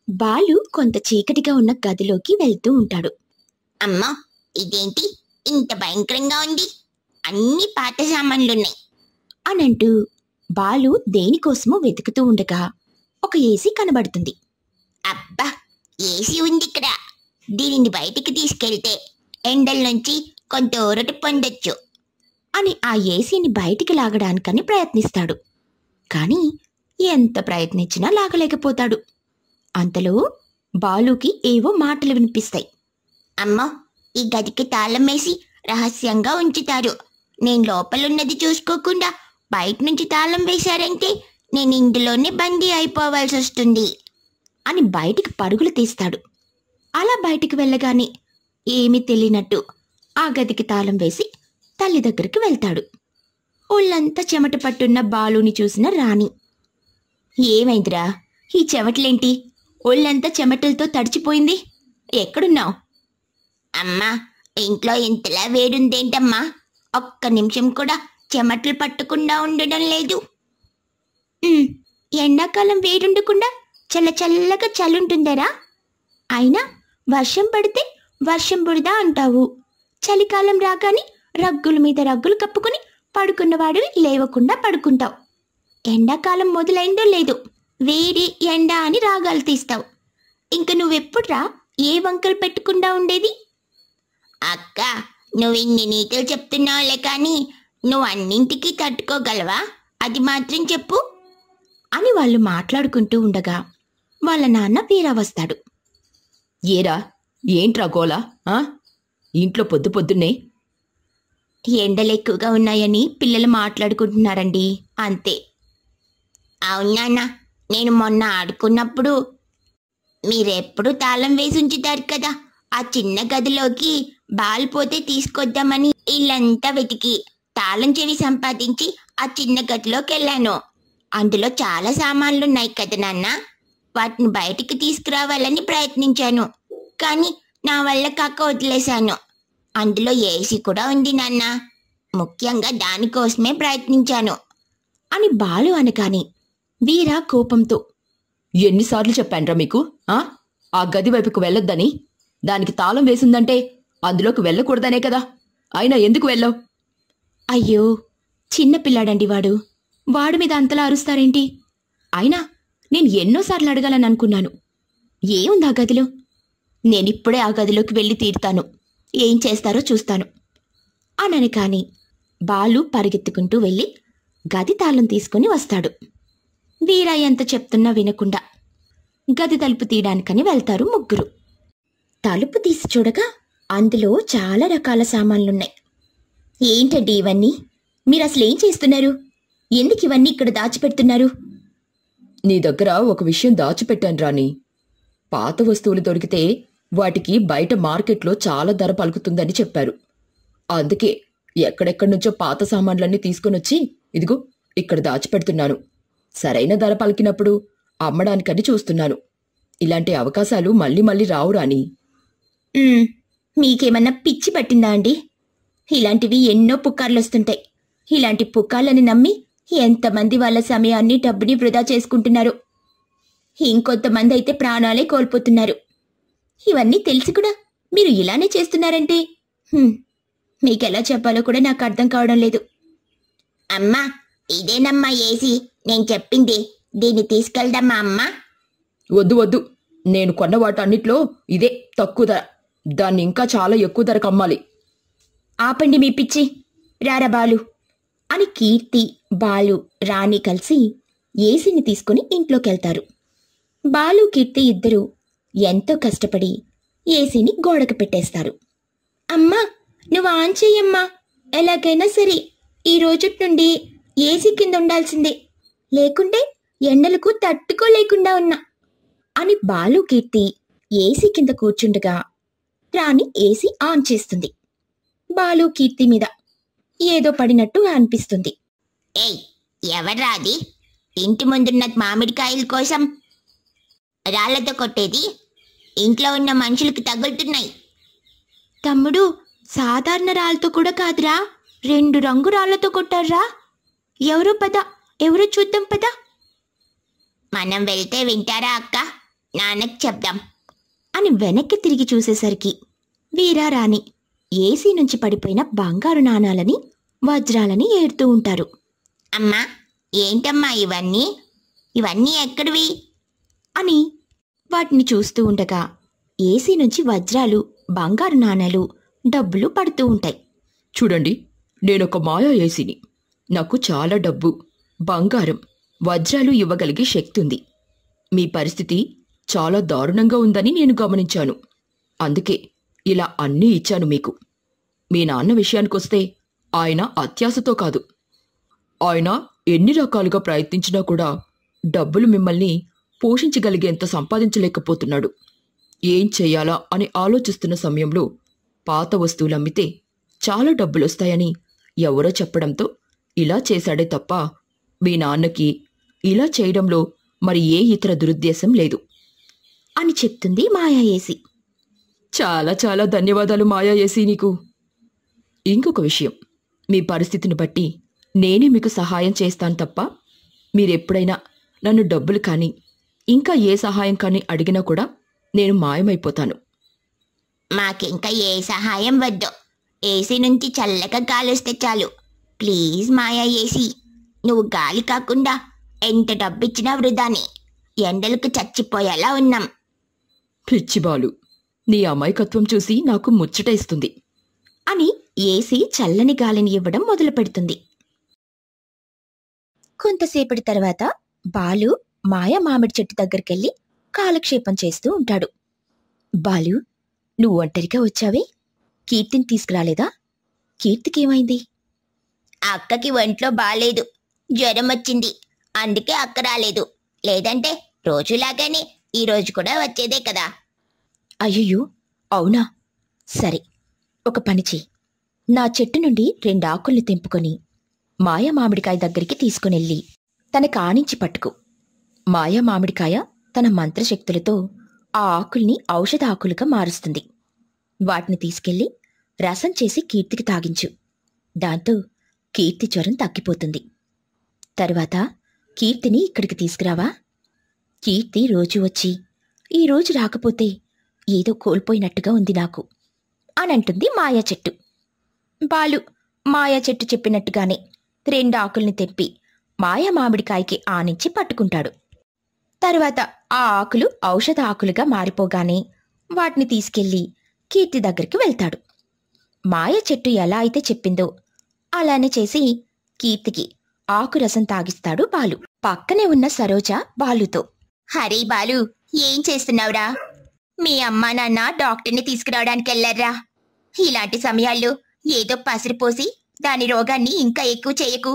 బాలు కొంత చీకటిగా ఉన్న గదిలోకి వెళ్తూ ఉంటాడు అమ్మా ఇదేంటి ఇంత భయంకరంగా ఉంది అన్ని పాత సామాన్లున్నాయి అనంటూ బాలు దేనికోసమో వెతుకుతూ ఉండగా ఒక ఏసీ కనబడుతుంది అబ్బా ఏసీ ఉంది ఇక్కడ దీనిని బయటికి తీసుకెళ్తే ఎండల నుంచి కొంత ఊరట పొందొచ్చు అని ఆ ఏసీని బయటికి లాగడానికని ప్రయత్నిస్తాడు కానీ ఎంత ప్రయత్నించినా లాగలేకపోతాడు అంతలో బాలుకి ఏవో మాటలు వినిపిస్తాయి అమ్మో ఈ గదికి తాళం వేసి రహస్యంగా ఉంచుతారు నేను లోపలున్నది చూసుకోకుండా బయట నుంచి తాళం వేశారంటే నేను ఇందులోనే బందీ అయిపోవాల్సి వస్తుంది అని బయటికి పరుగులు తీస్తాడు అలా బయటికి వెళ్ళగానే ఏమీ తెలియనట్టు ఆ గదికి తాళం వేసి తల్లి దగ్గరికి వెళ్తాడు ఒళ్ళంతా చెమట పట్టున్న బాలుని చూసిన రాణి ఏమైందిరా ఈ చెమటలేంటి ఒళ్ళంతా చెమటలతో తడిచిపోయింది ఎక్కడున్నావు అమ్మా ఇంట్లో ఇంతలా వేడుందేంటమ్మా ఒక్క నిమిషం కూడా చెమటలు పట్టకుండా ఉండడం లేదు "ఉమ్, ఎండాకాలం వేడుండకుండా చల్ల చల్లగా చలుంటుందరా అయినా వర్షం పడితే వర్షం బుడదా అంటావు చలికాలం రాగానే రగ్గుల మీద రగ్గులు కప్పుకొని పడుకున్నవాడివి లేవకుండా పడుకుంటావు ఎండాకాలం మొదలైందో లేదు వేడి ఎండ అని రాగాలు తీస్తావు ఇంక నువ్వెప్పుడ్రా ఏ వంకలు పెట్టకుండా ఉండేది అక్క నువ్వు ఇన్ని నీతులు చెప్తున్నావులే కానీ నువ్వు అన్నింటికీ తట్టుకోగలవా అది మాత్రం చెప్పు అని వాళ్ళు మాట్లాడుకుంటూ ఉండగా వాళ్ళ నాన్న వీరా వస్తాడు ఏరా ఏంట్రా గోలా ఆ? ఇంట్లో పొద్దు పొద్దున్నే ఎండలు ఎక్కువగా ఉన్నాయని పిల్లలు మాట్లాడుకుంటున్నారండి అంతే అవునాన్న నేను మొన్న ఆడుకున్నప్పుడు మీరెప్పుడు తాళం వేసి ఉంచుతారు కదా ఆ చిన్న గదిలోకి బాల్ పోతే తీసుకొద్దామని ఇల్లంతా వెతికి తాళం చెవి సంపాదించి ఆ చిన్న గదిలోకి వెళ్ళాను అందులో చాలా సామాన్లు ఉన్నాయి కదా నాన్న వాటిని బయటికి తీసుకురావాలని ప్రయత్నించాను కానీ నా వల్ల కాక వదిలేశాను అందులో ఏసీ కూడా ఉంది నాన్న ముఖ్యంగా దానికోసమే ప్రయత్నించాను అని బాలు అనగానే వీర కోపంతో ఎన్నిసార్లు చెప్పానురా మీకు ఆ ఆ గది వైపుకు వెళ్ళొద్దని దానికి తాళం వేసిందంటే అందులోకి వెళ్ళకూడదనే కదా అయినా ఎందుకు వెళ్ళావు అయ్యో చిన్న పిల్లాడండి వాడు వాడి మీద అంతలా అరుస్తారేంటి అయినా నేను ఎన్నోసార్లు అడగాలని అనుకున్నాను ఏముంది ఆ గదిలో నేనిప్పుడే ఆ గదిలోకి వెళ్ళి తీరుతాను ఏం చేస్తారో చూస్తాను అనని కాని బాలు పరిగెత్తుకుంటూ వెళ్ళి గది తాళం తీసుకుని వస్తాడు వీరా ఎంత చెప్తున్నా వినకుండా గది తలుపు తీయడానికని వెళ్తారు ముగ్గురు తలుపు తీసి చూడగా అందులో చాలా రకాల సామాన్లున్నాయి ఏంటండి ఇవన్నీ మీరు అసలు ఏం చేస్తున్నారు ఎందుకు ఇవన్నీ ఇక్కడ దాచిపెడుతున్నారు నీ దగ్గర ఒక విషయం దాచిపెట్టాను రాని పాత వస్తువులు దొరికితే వాటికి బయట మార్కెట్లో చాలా ధర పలుకుతుందని చెప్పారు అందుకే ఎక్కడెక్కడి నుంచో పాత సామాన్లన్నీ తీసుకొనొచ్చి ఇదిగో ఇక్కడ దాచిపెడుతున్నాను సరైన ధర పలికినప్పుడు అమ్మడానికని చూస్తున్నాను ఇలాంటి అవకాశాలు మళ్ళీ మళ్ళీ రావు రాని మ్మ్, మీకేమన్నా పిచ్చి పట్టిందా అండి ఇలాంటివి ఎన్నో పుకార్లు వస్తుంటాయి ఇలాంటి పుకార్లని నమ్మి ఎంతమంది వాళ్ళ సమయాన్ని డబ్బుని వృధా చేసుకుంటున్నారు ఇంకొంతమంది అయితే ప్రాణాలే కోల్పోతున్నారు ఇవన్నీ తెలిసి కూడా మీరు ఇలానే చేస్తున్నారంటే హ్మ్, మీకెలా చెప్పాలో కూడా నాకు అర్థం కావడం లేదు అమ్మా ఇదేనమ్మా ఏసీ నేను చెప్పింది దీన్ని తీసుకెళ్దామా అమ్మా వద్దు వద్దు నేను కొన్న వాటన్నిట్లో ఇదే తక్కువ ధర దాన్ని ఇంకా చాలా ఎక్కువ ధరకు అమ్మాలి ఆపండి మీ పిచ్చి రారా బాలు అని కీర్తి బాలు రాణి కలిసి ఏసీని తీసుకుని ఇంట్లోకెళ్తారు బాలు కీర్తి ఇద్దరూ ఎంతో కష్టపడి ఏసీని గోడకు పెట్టేస్తారు అమ్మా నువ్వు ఆన్ చెయ్యమ్మా ఎలాగైనా సరే ఈ రోజు నుండి ఏసీ కింద ఉండాల్సిందే లేకుంటే ఎండలకు తట్టుకోలేకుండా ఉన్నా అని బాలు కీర్తి ఏసీ కింద కూర్చుండగా రాణి ఏసీ ఆన్ చేస్తుంది బాలు కీర్తి మీద ఏదో పడినట్టు అనిపిస్తుంది ఏయ్ ఎవర్రా అది ఇంటి ముందున్న మామిడికాయల కోసం రాళ్లతో కొట్టేది ఇంట్లో ఉన్న మనుషులకు తగులుతున్నాయి తమ్ముడు సాధారణ రాళ్ళతో కూడా కాదురా రెండు రంగు రాళ్లతో కొట్టారా ఎవరో పద ఎవరో చూద్దాం పద మనం వెళ్తే వింటారా అక్క నాన్నకి చెప్దాం అని వెనక్కి తిరిగి చూసేసరికి వీరారాణి ఏసీ నుంచి పడిపోయిన బంగారు నాణాలని వజ్రాలని ఏడుతూ ఉంటారు అమ్మా ఏంటమ్మా ఇవన్నీ ఇవన్నీ ఎక్కడివి అని వాటిని చూస్తూ ఉండగా ఏసీ నుంచి వజ్రాలు బంగారు నాణాలు డబ్బులు పడుతూ ఉంటాయి చూడండి నేనొక మాయా ఏసిని నాకు చాలా డబ్బు బంగారం వజ్రాలు ఇవ్వగలిగే శక్తి ఉంది మీ పరిస్థితి చాలా దారుణంగా ఉందని నేను గమనించాను అందుకే ఇలా అన్నీ ఇచ్చాను మీకు మీ నాన్న విషయానికొస్తే ఆయన అత్యాశతో కాదు ఆయన ఎన్ని రకాలుగా ప్రయత్నించినా కూడా డబ్బులు మిమ్మల్ని పోషించగలిగేంత సంపాదించలేకపోతున్నాడు ఏం చెయ్యాలా అని ఆలోచిస్తున్న సమయంలో పాత వస్తువులు అమ్మితే చాలా డబ్బులొస్తాయని ఎవరో చెప్పడంతో ఇలా చేశాడే తప్ప మీ నాన్నకి ఇలా చేయడంలో మరి ఏ ఇతర దురుద్దేశం లేదు అని చెప్తుంది మాయా ఏసీ చాలా చాలా ధన్యవాదాలు మాయా ఏసీ నీకు ఇంకొక విషయం మీ పరిస్థితిని బట్టి నేనే మీకు సహాయం చేస్తాను తప్ప మీరెప్పుడైనా నన్ను డబ్బులు కానీ ఇంకా ఏ సహాయం కానీ అడిగినా కూడా నేను మాయమైపోతాను మాకింకా ఏ సహాయం వద్దు ఏసీ నుంచి చల్లగా గాలి వస్తే చాలు ప్లీజ్ మాయా ఏసీ నువ్వు గాలి కాకుండా ఎంత డబ్బిచ్చినా వృధాని ఎండలకు చచ్చిపోయేలా ఉన్నాం పిచ్చిబాలు నీ అమాయకత్వం చూసి నాకు ముచ్చటేస్తుంది అని ఏసీ చల్లని గాలిని ఇవ్వడం మొదలు పెడుతుంది కొంతసేపటి తర్వాత బాలు మాయ మామిడి చెట్టు దగ్గరికెళ్ళి కాలక్షేపం చేస్తూ ఉంటాడు బాలు నువ్వు ఒంటరిగా వచ్చావే కీర్తిని తీసుకురాలేదా కీర్తికేమైంది అక్కకి ఒంట్లో బాలేదు జ్వరం వచ్చింది అందుకే అక్క రాలేదు లేదంటే రోజులాగానే ఈ రోజు కూడా వచ్చేదే కదా అయ్యయ్యో అవునా సరే ఒక పని చెయ్యి నా చెట్టు నుండి రెండు ఆకుల్ని తెంపుకొని మాయ మామిడికాయ దగ్గరికి తీసుకునెళ్ళి తన కానించి పట్టుకో మాయ మామిడికాయ తన మంత్రశక్తులతో ఆ ఆకుల్ని ఔషధ ఆకులుగా మారుస్తుంది వాటిని తీసుకెళ్లి రసం చేసి కీర్తికి తాగించు దాంతో కీర్తి జ్వరం తగ్గిపోతుంది తరువాత కీర్తిని ఇక్కడికి తీసుకురావా కీర్తి రోజు వచ్చి ఈ రోజు రాకపోతే ఏదో కోల్పోయినట్టుగా ఉంది నాకు అనంటుంది మాయా చెట్టు బాలు మాయా చెట్టు చెప్పినట్టుగానే రెండు ఆకుల్ని తెంపి మాయా మామిడికాయకి ఆనించి పట్టుకుంటాడు తరువాత ఆ ఆకులు ఔషధ ఆకులుగా మారిపోగానే వాటిని తీసుకెళ్లి కీర్తి దగ్గరికి వెళ్తాడు మాయ చెట్టు ఎలా అయితే చెప్పిందో అలానే చేసి కీర్తికి ఆకు రసం తాగిస్తాడు బాలు పక్కనే ఉన్న సరోజ బాలుతో హరి బాలు ఏం చేస్తున్నావురా మీ అమ్మా నాన్న డాక్టర్ని తీసుకురావడానికి వెళ్ళారా ఇలాంటి సమయాల్లో ఏదో పసిరిపోసి దాని రోగాన్ని ఇంకా ఎక్కువ చేయకు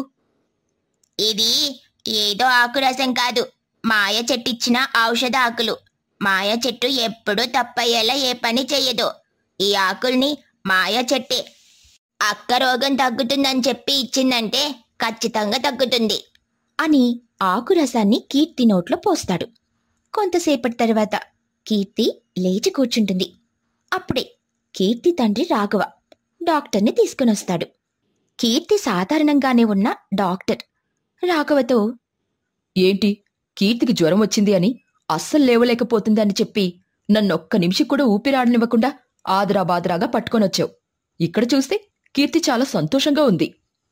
ఇది ఏదో ఆకు రసం కాదు మాయ చెట్టు ఇచ్చిన ఔషధ ఆకులు మాయ చెట్టు ఎప్పుడూ తప్పయ్యేలా ఏ పని చెయ్యదు ఈ ఆకుల్ని మాయ చెట్టే అక్క రోగం తగ్గుతుందని చెప్పి ఇచ్చిందంటే ఖచ్చితంగా తగ్గుతుంది అని ఆకు రసాన్ని కీర్తి నోట్లో పోస్తాడు కొంతసేపటి తర్వాత కీర్తి లేచి కూర్చుంటుంది అప్పుడే కీర్తి తండ్రి రాఘవ డాక్టర్ని తీసుకునొస్తాడు కీర్తి సాధారణంగానే ఉన్న డాక్టర్ రాఘవతో ఏంటి కీర్తికి జ్వరం వచ్చింది అని అస్సలు లేవలేకపోతుంది అని చెప్పి నన్నొక్క నిమిషం కూడా ఊపిరాడనివ్వకుండా ఆదరా బాదరాగా పట్టుకొనొచ్చావు ఇక్కడ చూస్తే కీర్తి చాలా సంతోషంగా ఉంది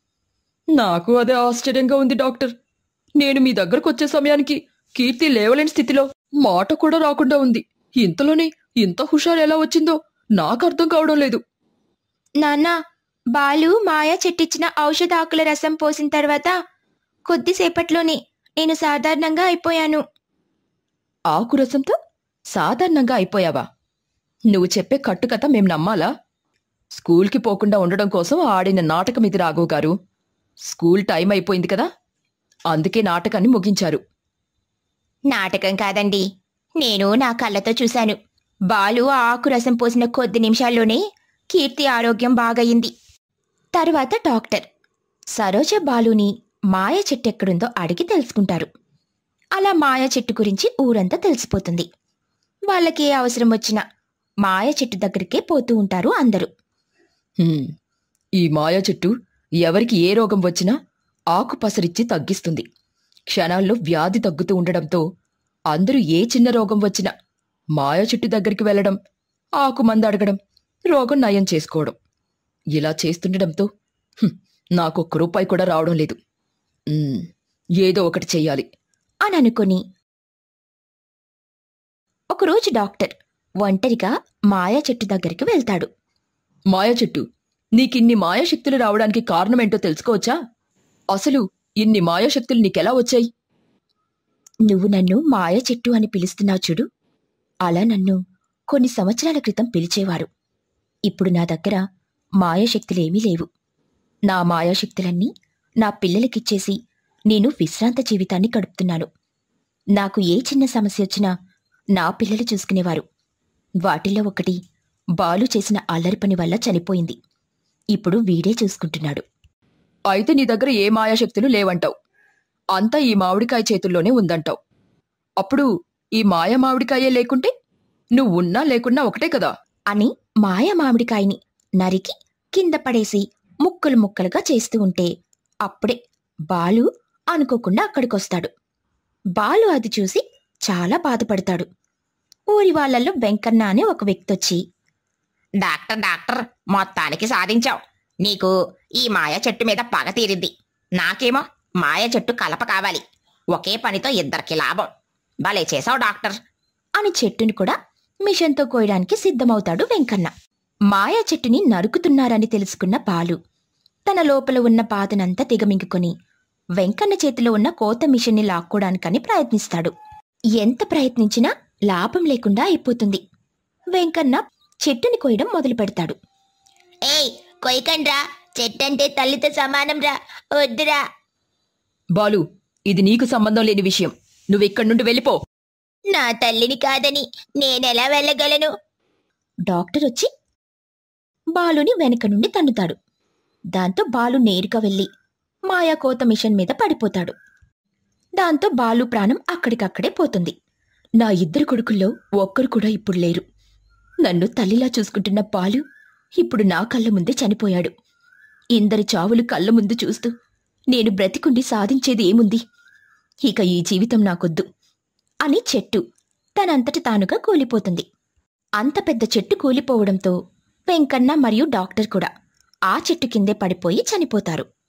నాకు అదే ఆశ్చర్యంగా ఉంది డాక్టర్ నేను మీ దగ్గరకు వచ్చే సమయానికి కీర్తి లేవలేని స్థితిలో మాట కూడా రాకుండా ఉంది ఇంతలోనే ఇంత హుషారు ఎలా వచ్చిందో నాకు అర్థం కావడం లేదు నాన్న బాలు మాయ చెట్టిచ్చిన ఔషధ ఆకుల రసం పోసిన తర్వాత కొద్దిసేపట్లోనే నేను సాధారణంగా అయిపోయాను ఆకు రసంతో సాధారణంగా అయిపోయావా నువ్వు చెప్పే కట్టుకథ మేం నమ్మాలా స్కూల్కి పోకుండా ఉండడం కోసం ఆడిన నాటకం ఇది రాఘవ్ గారు స్కూల్ టైం అయిపోయింది కదా అందుకే నాటకాన్ని ముగించారు నాటకం కాదండి నేను నా కళ్ళతో చూశాను బాలు ఆ ఆకు రసం పోసిన కొద్ది నిమిషాల్లోనే కీర్తి ఆరోగ్యం బాగయింది తరువాత డాక్టర్ సరోజ బాలుని మాయ చెట్టు ఎక్కడుందో అడిగి తెలుసుకుంటారు అలా మాయ చెట్టు గురించి ఊరంతా తెలిసిపోతుంది వాళ్ళకి ఏ అవసరం వచ్చినా మాయ చెట్టు దగ్గరికే పోతూ ఉంటారు అందరూ హ్మ్, ఈ మాయా చెట్టు ఎవరికి ఏ రోగం వచ్చినా ఆకు పసరిచ్చి తగ్గిస్తుంది క్షణాల్లో వ్యాధి తగ్గుతూ ఉండడంతో అందరూ ఏ చిన్న రోగం వచ్చినా మాయ చెట్టు దగ్గరికి వెళ్ళడం ఆకు మందు అడగడం రోగం నయం చేసుకోవడం ఇలా చేస్తుండడంతో "హుం, నాకు ఒక్క రూపాయి కూడా రావడం లేదు ఉమ్, ఏదో ఒకటి చెయ్యాలి అని అనుకుని ఒకరోజు డాక్టర్ ఒంటరిగా మాయా చెట్టు దగ్గరికి వెళ్తాడు మాయ చెట్టు నీకిన్ని మాయాశక్తులు రావడానికి కారణమేంటో తెలుసుకోవచ్చా అసలు ఇన్ని మాయాశక్తులు నీకెలా వచ్చాయి నువ్వు నన్ను మాయ చెట్టు అని పిలుస్తున్నావు చూడు అలా నన్ను కొన్ని సంవత్సరాల క్రితం పిలిచేవారు ఇప్పుడు నా దగ్గర మాయాశక్తులేమీ లేవు నా మాయాశక్తులన్నీ నా పిల్లలకిచ్చేసి నేను విశ్రాంత జీవితాన్ని గడుపుతున్నాను నాకు ఏ చిన్న సమస్య వచ్చినా నా పిల్లలు చూసుకునేవారు వాటిల్లో ఒకటి బాలు చేసిన అల్లరి పని వల్ల చనిపోయింది ఇప్పుడు వీడే చూసుకుంటున్నాడు అయితే నీ దగ్గర ఏ మాయాశక్తులు లేవంటావు అంతా ఈ మామిడికాయ చేతుల్లోనే ఉందంటావు అప్పుడు ఈ మాయ మామిడికాయే లేకుంటే నువ్వు ఉన్నా లేకున్నా ఒకటే కదా అని మాయ మామిడికాయని నరికి కింద పడేసి ముక్కలు ముక్కలుగా చేస్తూ ఉంటే అప్పుడే బాలు అనుకోకుండా అక్కడికొస్తాడు బాలు అది చూసి చాలా బాధపడతాడు ఊరి వాళ్ళల్లో వెంకన్న అనే ఒక వ్యక్తి వచ్చి డాక్టర్ డాక్టర్ మొత్తానికి సాధించావు నీకు ఈ మాయ చెట్టు మీద పగ తీరింది నాకేమో మాయ చెట్టు కలప కావాలి ఒకే పనితో ఇద్దరికి లాభం భలే చేసావు డాక్టర్ అని చెట్టుని కూడా మిషన్తో కోయడానికి సిద్ధమవుతాడు వెంకన్న మాయా చెట్టుని నరుకుతున్నారని తెలుసుకున్న బాలు తన లోపల ఉన్న బాధనంతా దిగమింగుకొని వెంకన్న చేతిలో ఉన్న కోత మిషన్ని లాక్కోడానికని ప్రయత్నిస్తాడు ఎంత ప్రయత్నించినా లాభం లేకుండా అయిపోతుంది వెంకన్న చెట్టుని కోయడం మొదలు పెడతాడు ఏయ్ కొయ్యకండ్రా చెట్టంటే తల్లితో సమానం రా వద్దురా బాలు ఇది నీకు సంబంధం లేని విషయం నువ్విక్కడి నుండి వెళ్ళిపో నా తల్లిని కాదని నేనెలా వెళ్ళగలను డాక్టర్ వచ్చి బాలుని వెనక నుండి తన్నుతాడు దాంతో బాలు నేరుగా వెళ్ళి మాయా కోత మిషన్ మీద పడిపోతాడు దాంతో బాలు ప్రాణం అక్కడికక్కడే పోతుంది నా ఇద్దరు కొడుకుల్లో ఒక్కరు కూడా ఇప్పుడు లేరు నన్ను తల్లిలా చూసుకుంటున్న బాలు ఇప్పుడు నా కళ్ళ ముందే చనిపోయాడు ఇందరి చావులు కళ్ళ ముందు చూస్తూ నేను బ్రతికుండి సాధించేది ఏముంది ఇక ఈ జీవితం నాకొద్దు అని చెట్టు తనంతట తానుగా కూలిపోతుంది అంత పెద్ద చెట్టు కూలిపోవడంతో వెంకన్న మరియు డాక్టర్ కూడా ఆ చెట్టు కిందే పడిపోయి చనిపోతారు